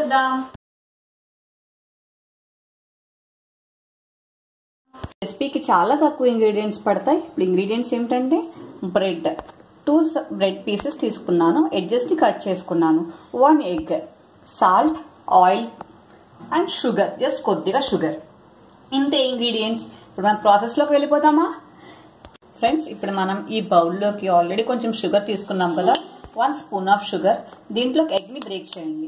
చేసేద్దాం రెసిపీకి చాలా తక్కువ ఇంగ్రీడియంట్స్ పడతాయి ఇప్పుడు ఇంగ్రీడియంట్స్ ఏమిటంటే బ్రెడ్ టూ బ్రెడ్ పీసెస్ తీసుకున్నాను ఎడ్జెస్ని కట్ చేసుకున్నాను one egg salt oil and sugar just కొద్దిగా షుగర్ ఇంతే ఇంగ్రీడియంట్స్ ఇప్పుడు మనం ప్రాసెస్లోకి వెళ్ళిపోతామా ఫ్రెండ్స్ ఇప్పుడు మనం ఈ బౌల్లోకి ఆల్రెడీ కొంచెం షుగర్ తీసుకున్నాం కదా వన్ స్పూన్ ఆఫ్ షుగర్ దీంట్లోకి ఎగ్ని బ్రేక్ చేయండి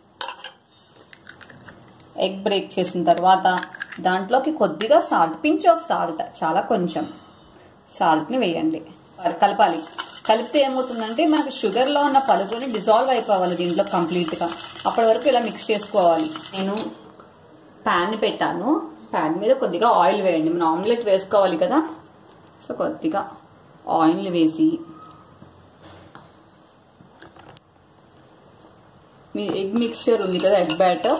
ఎగ్ బ్రేక్ చేసిన తర్వాత దాంట్లోకి కొద్దిగా సాల్ట్ పించ్ ఆఫ్ సాల్ట్ చాలా కొంచెం సాల్ట్ని వేయండి కలపాలి కలిపితే ఏమవుతుందంటే మనకి షుగర్లో ఉన్న పలుకుని డిజాల్వ్ అయిపోవాలి దీంట్లో కంప్లీట్గా అప్పటి వరకు ఇలా మిక్స్ చేసుకోవాలి నేను ప్యాన్ పెట్టాను ప్యాన్ మీద కొద్దిగా ఆయిల్ వేయండి మనం ఆమ్లెట్ వేసుకోవాలి కదా సో కొద్దిగా ఆయిల్ వేసి మీ ఎగ్ మిక్చర్ ఉంది కదా ఎగ్ బ్యాటర్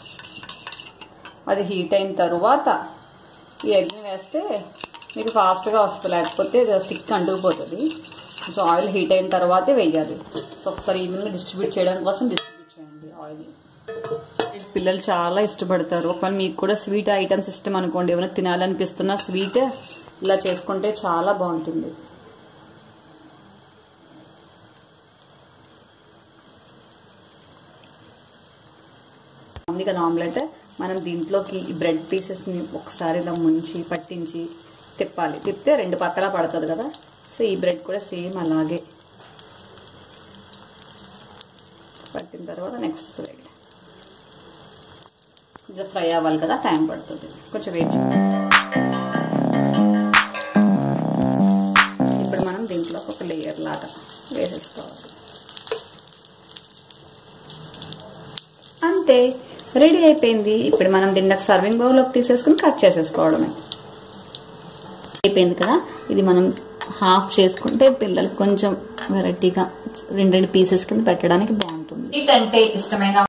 అది హీట్ అయిన తర్వాత ఈ ఎగ్ని వేస్తే మీకు ఫాస్ట్గా వస్తుంది లేకపోతే స్టిక్ అంటుకుపోతుంది కొంచెం ఆయిల్ హీట్ అయిన తర్వాతే వేయాలి సో ఒకసారి ఈవెన్గా డిస్ట్రిబ్యూట్ చేయడం కోసం డిస్ట్రిబ్యూట్ చేయండి ఆయిల్ పిల్లలు చాలా ఇష్టపడతారు ఒకవేళ మీకు కూడా స్వీట్ ఐటమ్స్ ఇష్టం అనుకోండి ఏమైనా తినాలనిపిస్తున్నా స్వీట్ ఇలా చేసుకుంటే చాలా బాగుంటుంది ఉంది కదా ఆమ్లెట్ మనం దీంట్లోకి ఈ బ్రెడ్ పీసెస్ని ఒకసారి ఇలా ముంచి పట్టించి తిప్పాలి తిప్పితే రెండు పక్కల పడుతుంది కదా సో ఈ బ్రెడ్ కూడా సేమ్ అలాగే పట్టిన తర్వాత నెక్స్ట్ బ్రెడ్ కొంచెం ఫ్రై అవ్వాలి కదా టైం పడుతుంది కొంచెం వెయిట్ ఇప్పుడు మనం దీంట్లో ఒక లేయర్ లాగా వేసేసుకోవాలి అంతే రెడీ అయిపోయింది ఇప్పుడు మనం దీన్ని సర్వింగ్ బౌల్లోకి తీసేసుకుని కట్ చేసేసుకోవడమే అయిపోయింది కదా ఇది మనం హాఫ్ చేసుకుంటే పిల్లలకు కొంచెం వెరైటీగా రెండు రెండు పీసెస్ కింద పెట్టడానికి బాగుంటుంది అంటే ఇష్టమైన